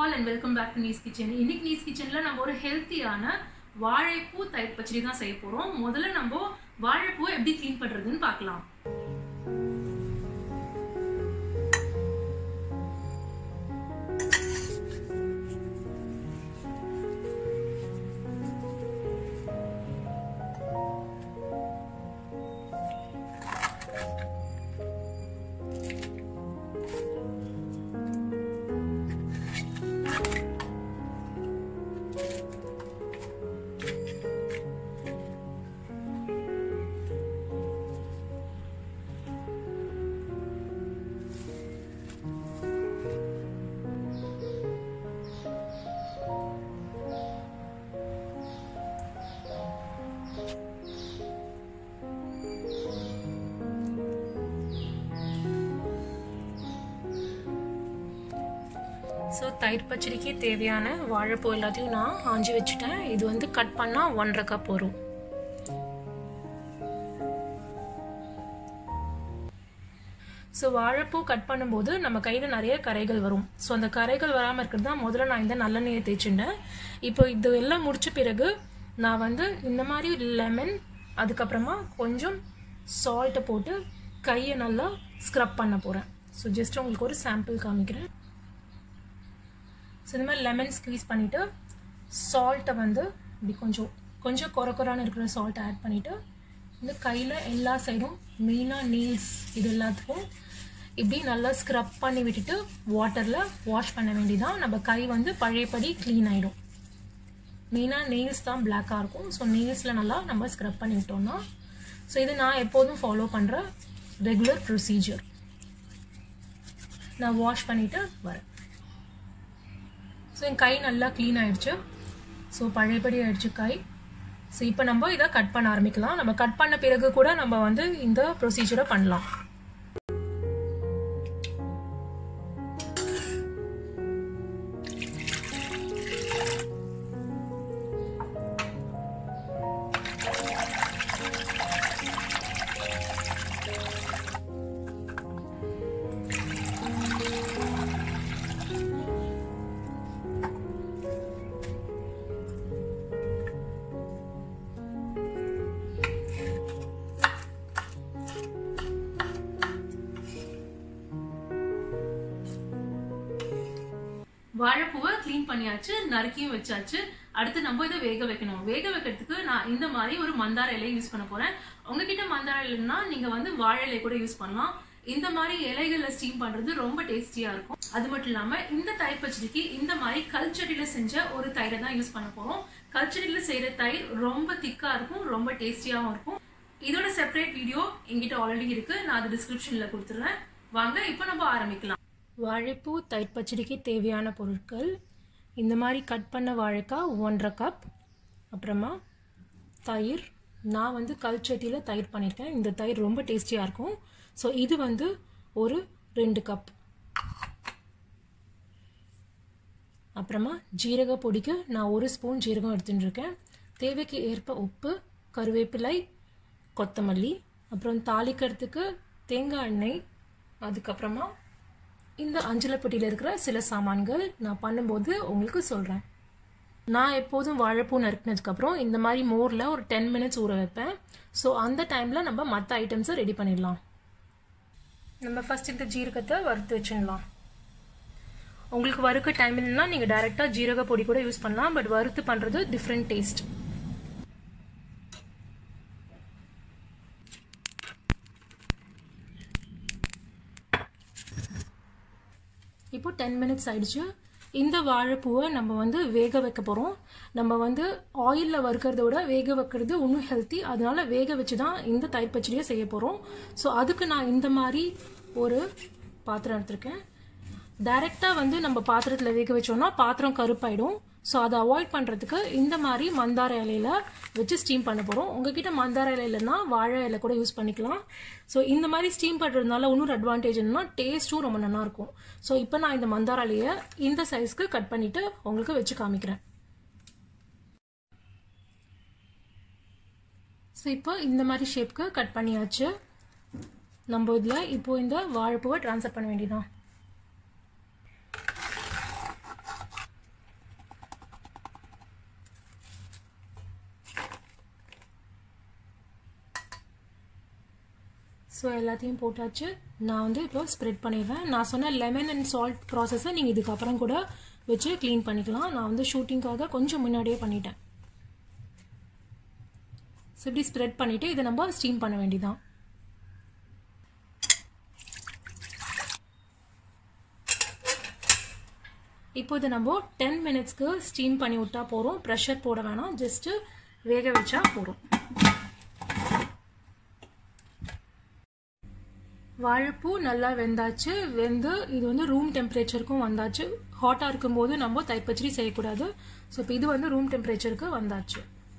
all and welcome back to Nee's kitchen இன்னைக்கு நீஸ் கிச்சனில் நம்ம ஒரு ஹெல்த்தியான வாழைப்பூ தயிர் பச்சடி தான் செய்ய போகிறோம் முதல்ல நம்ம வாழைப்பூ எப்படி க்ளீன் பண்ணுறதுன்னு பார்க்கலாம் ஸோ தயிர் பச்சடிக்கு தேவையான வாழைப்பூ எல்லாத்தையும் நான் ஆஞ்சி வச்சுட்டேன் இது வந்து கட் பண்ணால் ஒன்றரை கப் வரும் ஸோ வாழைப்பூ கட் பண்ணும்போது நம்ம கையில் நிறைய கரைகள் வரும் ஸோ அந்த கரைகள் வராமல் இருக்கிறது தான் முதல்ல நான் இந்த நல்லெண்ணெயை தேய்ச்சிட்டேன் இப்போ இது எல்லாம் முடிச்ச பிறகு நான் வந்து இந்த மாதிரி லெமன் அதுக்கப்புறமா கொஞ்சம் சால்ட்டை போட்டு கையை நல்லா ஸ்க்ரப் பண்ண போகிறேன் ஸோ ஜஸ்ட் உங்களுக்கு ஒரு சாம்பிள் காமிக்கிறேன் ஸோ இந்த மாதிரி லெமன் ஸ்க்வீஸ் பண்ணிவிட்டு சால்ட்டை வந்து இப்படி கொஞ்சம் கொஞ்சம் குறை குறான்னு இருக்கிற சால்ட்டை ஆட் பண்ணிவிட்டு இந்த கையில் எல்லா சைடும் மெயினாக நீல்ஸ் இது எல்லாத்துக்கும் இப்படி நல்லா ஸ்க்ரப் பண்ணி விட்டுட்டு வாட்டரில் வாஷ் பண்ண வேண்டியதான் நம்ம கை வந்து பழையபடி க்ளீன் ஆகிடும் மெயினாக நெயில்ஸ் தான் பிளாக்காக இருக்கும் ஸோ நெயில்ஸில் நல்லா நம்ம ஸ்க்ரப் பண்ணி விட்டோம்னா ஸோ இது நான் எப்போதும் ஃபாலோ பண்ணுற ரெகுலர் ப்ரொசீஜர் நான் வாஷ் பண்ணிவிட்டு வரேன் ஸோ என் கை நல்லா க்ளீன் ஆயிடுச்சு ஸோ பழையபடி ஆயிடுச்சு கை ஸோ இப்போ நம்ம இதை கட் பண்ண ஆரம்பிக்கலாம் நம்ம கட் பண்ண பிறகு கூட நம்ம வந்து இந்த ப்ரொசீஜரை பண்ணலாம் வாழைப்பூவை க்ளீன் பண்ணியாச்சு நறுக்கியும் வச்சாச்சு அடுத்து நம்ம இதை வேக வைக்கணும் வேக வைக்கிறதுக்கு நான் இந்த மாதிரி ஒரு மந்தார இலையை யூஸ் பண்ண போறேன் உங்ககிட்ட மந்தார இலைன்னா நீங்க வந்து வாழை இலை கூட யூஸ் பண்ணலாம் இந்த மாதிரி இலைகள்ல ஸ்டீம் பண்றது ரொம்ப டேஸ்டியா இருக்கும் அது மட்டும் இல்லாம இந்த தயிர் பச்சடிக்கு இந்த மாதிரி கல்ச்சடியில செஞ்ச ஒரு தயிரை தான் யூஸ் பண்ண போறோம் கல்ச்சடியில செய்யற தயிர் ரொம்ப திக்கா இருக்கும் ரொம்ப டேஸ்டியாவும் இருக்கும் இதோட செப்பரேட் வீடியோ எங்கிட்ட ஆல்ரெடி இருக்கு நான் அது டிஸ்கிரிப்ஷன்ல கொடுத்துறேன் வாங்க இப்போ நம்ம ஆரம்பிக்கலாம் வாழைப்பூ தயிர் பச்சடிக்கு தேவையான பொருட்கள் இந்த மாதிரி கட் பண்ண வாழைக்காய் ஒன்றரை கப் அப்புறமா தயிர் நான் வந்து கல் சட்டியில் தயிர் பண்ணியிருக்கேன் இந்த தயிர் ரொம்ப டேஸ்டியாக இருக்கும் ஸோ இது வந்து ஒரு ரெண்டு கப் அப்புறமா ஜீரக பொடிக்கு நான் ஒரு ஸ்பூன் ஜீரகம் எடுத்துட்டு இருக்கேன் தேவைக்கு ஏற்ப உப்பு கருவேப்பிலை கொத்தமல்லி அப்புறம் தாளிக்கிறதுக்கு தேங்காய் எண்ணெய் அதுக்கப்புறமா இந்த அஞ்சலப்பட்டியில் இருக்கிற சில சாமான்கள் நான் பண்ணும்போது உங்களுக்கு சொல்கிறேன் நான் எப்போதும் வாழைப்பூ நறுக்கினதுக்கப்புறம் இந்த மாதிரி மோரில் ஒரு டென் மினிட்ஸ் ஊற வைப்பேன் ஸோ அந்த டைமில் நம்ம மற்ற ஐட்டம்ஸை ரெடி பண்ணிடலாம் நம்ம ஃபஸ்ட் இந்த ஜீரகத்தை வறுத்து வச்சிடலாம் உங்களுக்கு வறுக்க டைம் இல்லைன்னா நீங்கள் டைரெக்டாக ஜீரக பொடி கூட யூஸ் பண்ணலாம் பட் வறுத்து பண்ணுறது டிஃப்ரெண்ட் டேஸ்ட் இப்போ டென் மினிட்ஸ் ஆயிடுச்சு இந்த வாழைப்பூவை நம்ம வந்து வேக வைக்க போகிறோம் நம்ம வந்து ஆயிலில் வறுக்கிறத விட வேக வைக்கிறது இன்னும் ஹெல்த்தி அதனால வேக வச்சு தான் இந்த தயிர் பச்சடியை செய்ய போகிறோம் ஸோ அதுக்கு நான் இந்த மாதிரி ஒரு பாத்திரம் எடுத்திருக்கேன் டைரெக்டாக வந்து நம்ம பாத்திரத்தில் வேக வச்சோம்னா பாத்திரம் கருப்பாயிடும் ஸோ அதை அவாய்ட் பண்ணுறதுக்கு இந்த மாதிரி மந்தார இலையில வச்சு ஸ்டீம் பண்ண போகிறோம் உங்ககிட்ட மந்தார இலை இல்லைன்னா வாழை இலை கூட யூஸ் பண்ணிக்கலாம் ஸோ இந்த மாதிரி ஸ்டீம் பண்ணுறதுனால இன்னொரு அட்வான்டேஜ் என்னன்னா டேஸ்ட்டும் ரொம்ப நல்லா இருக்கும் ஸோ இப்போ நான் இந்த மந்தார இலையை இந்த சைஸ்க்கு கட் பண்ணிட்டு உங்களுக்கு வச்சு காமிக்கிறேன் ஸோ இப்போ இந்த மாதிரி ஷேப்க்கு கட் பண்ணியாச்சு நம்ம இதில் இப்போ இந்த வாழைப்பூவை ட்ரான்ஸ்ஃபர் பண்ண வேண்டியதான் ஸோ எல்லாத்தையும் போட்டாச்சு நான் வந்து இப்போ ஸ்ப்ரெட் பண்ணிடுறேன் நான் சொன்ன லெமன் அண்ட் சால்ட் ப்ராசஸை நீங்கள் இதுக்கப்புறம் கூட வச்சு க்ளீன் பண்ணிக்கலாம் நான் வந்து ஷூட்டிங்காக கொஞ்சம் முன்னாடியே பண்ணிட்டேன் ஸோ இப்படி ஸ்ப்ரெட் பண்ணிவிட்டு இதை நம்ம ஸ்டீம் பண்ண வேண்டியதான் இப்போ இதை நம்ம டென் மினிட்ஸ்க்கு ஸ்டீம் பண்ணி விட்டா போகிறோம் ப்ரெஷர் போட வேணாம் ஜஸ்ட்டு வேக வச்சா போகிறோம் வாழைப்பூ நல்லா வெந்தாச்சு வெந்து இது வந்து ரூம் டெம்பரேச்சருக்கும் வந்தாச்சு ஹாட்டாக இருக்கும்போது நம்ம தைப்பச்சடி செய்யக்கூடாது ஸோ இப்போ இது வந்து ரூம் டெம்பரேச்சருக்கு வந்தாச்சு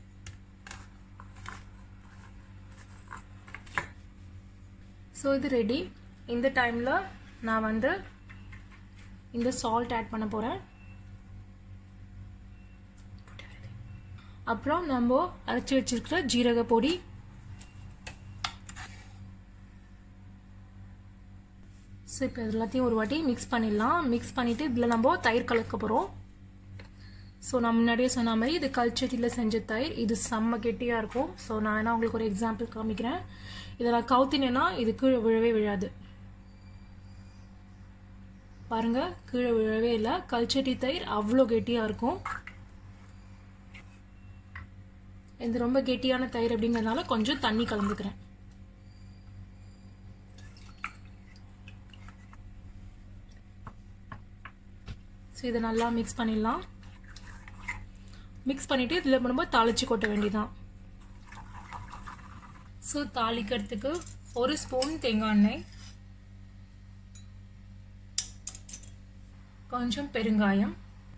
ஸோ இது ரெடி இந்த டைமில் நான் வந்து இந்த சால்ட் ஆட் பண்ண போகிறேன் அப்புறம் நம்ம அரைச்சி வச்சிருக்கிற ஜீரக பொடி ஸோ இப்போ எல்லாத்தையும் ஒரு வாட்டி மிக்ஸ் பண்ணிடலாம் மிக்ஸ் பண்ணிவிட்டு இதில் நம்ம தயிர் கலக்க போகிறோம் ஸோ நான் முன்னாடியே சொன்ன மாதிரி இது கல்ச்சட்டியில் செஞ்ச தயிர் இது செம்ம கெட்டியாக இருக்கும் ஸோ நான் வேணா உங்களுக்கு ஒரு எக்ஸாம்பிள் காமிக்கிறேன் இதை நான் கவுத்தினேன்னா இது கீழே விழவே விழாது பாருங்க கீழே விழவே இல்லை கல்ச்சட்டி தயிர் அவ்வளோ கெட்டியாக இருக்கும் இது ரொம்ப கெட்டியான தயிர் அப்படிங்கிறதுனால கொஞ்சம் தண்ணி கலந்துக்கிறேன் ஸோ இதை நல்லா மிக்ஸ் பண்ணிடலாம் மிக்ஸ் பண்ணிவிட்டு இதில் நம்ம தாளிச்சு கொட்ட வேண்டியதான் ஸோ தாளிக்கிறதுக்கு ஒரு ஸ்பூன் தேங்காய் எண்ணெய் கொஞ்சம் பெருங்காயம்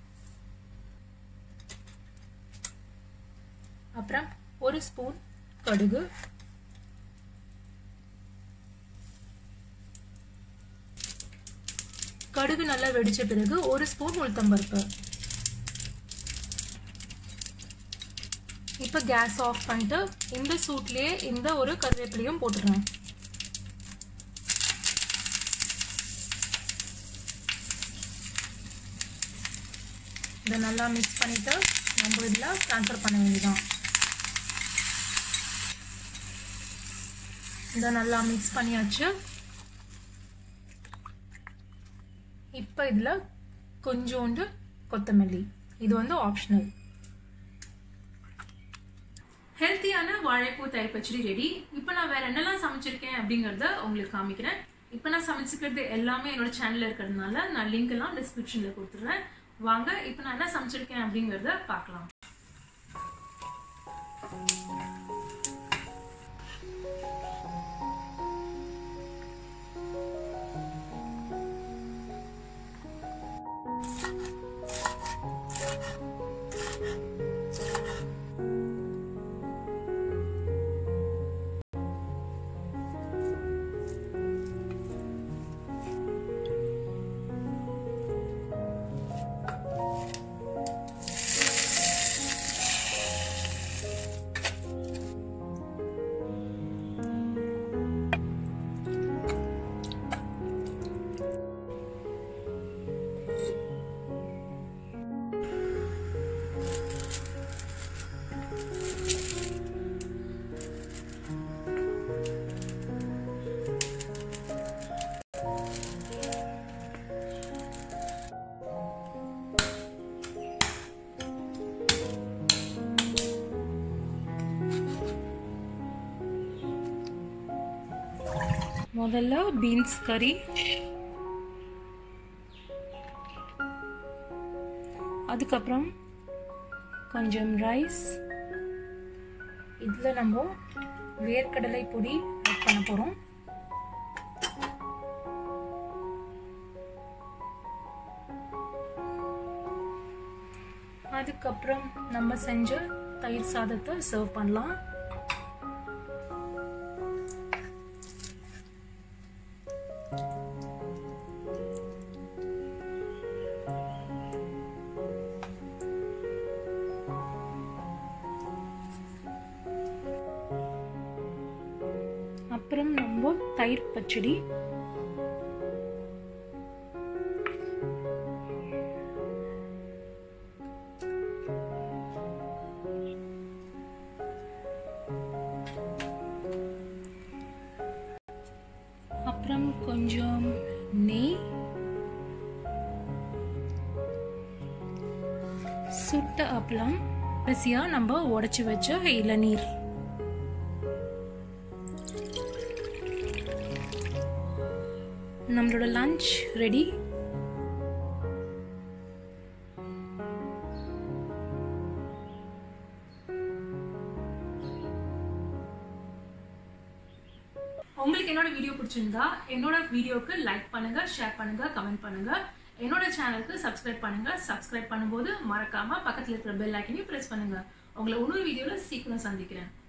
அப்புறம் ஒரு ஸ்பூன் கடுகு கடுகு நல்லா வெடிச்ச பிறகு ஒரு ஸ்பூன் உளுத்தம்பருப்பு இப்போ கேஸ் ஆஃப் பண்ணிட்டு இந்த சூட்லேயே இந்த ஒரு கருவேப்பிலையும் போட்டுடுறேன் இதை நல்லா மிக்ஸ் பண்ணிட்டு நம்ம இதில் ட்ரான்ஸ்ஃபர் பண்ண வேண்டியதான் இதை நல்லா மிக்ஸ் பண்ணியாச்சு இப்போ இதில் கொஞ்சோண்டு கொத்தமல்லி இது வந்து ஆப்ஷனல் ஹெல்த்தியான வாழைப்பூ தயிர் பச்சடி ரெடி இப்போ நான் வேற என்னெல்லாம் சமைச்சிருக்கேன் அப்படிங்கறத உங்களுக்கு காமிக்கிறேன் இப்போ நான் சமைச்சிக்கிறது எல்லாமே என்னோட சேனல்ல இருக்கிறதுனால நான் லிங்க் எல்லாம் டிஸ்கிரிப்ஷன்ல கொடுத்துட்றேன் வாங்க இப்போ நான் என்ன சமைச்சிருக்கேன் அப்படிங்கறத பார்க்கலாம் முதல்ல பீன்ஸ் கறி அதுக்கப்புறம் கொஞ்சம் ரைஸ் இதில் நம்ம வேர்க்கடலை பொடி ஆட் பண்ண போகிறோம் அதுக்கப்புறம் நம்ம செஞ்ச தயிர் சாதத்தை சர்வ் பண்ணலாம் அப்புறம் நம்ம தயிர் பச்சடி சுட்ட அப்பளம் கடைசியாக நம்ம உடச்சி வச்ச இளநீர் நம்மளோட லஞ்ச் ரெடி உங்களுக்கு என்னோட வீடியோ பிடிச்சிருந்தா என்னோட வீடியோக்கு லைக் பண்ணுங்க ஷேர் பண்ணுங்க கமெண்ட் பண்ணுங்க என்னோட சேனலுக்கு சப்ஸ்கிரைப் பண்ணுங்க சப்ஸ்கிரைப் பண்ணும்போது மறக்காம பக்கத்துல இருக்கிற பெல் ஐக்கனையும் பிரஸ் பண்ணுங்க உங்களை இன்னொரு வீடியோல சீக்கிரம் சந்திக்கிறேன்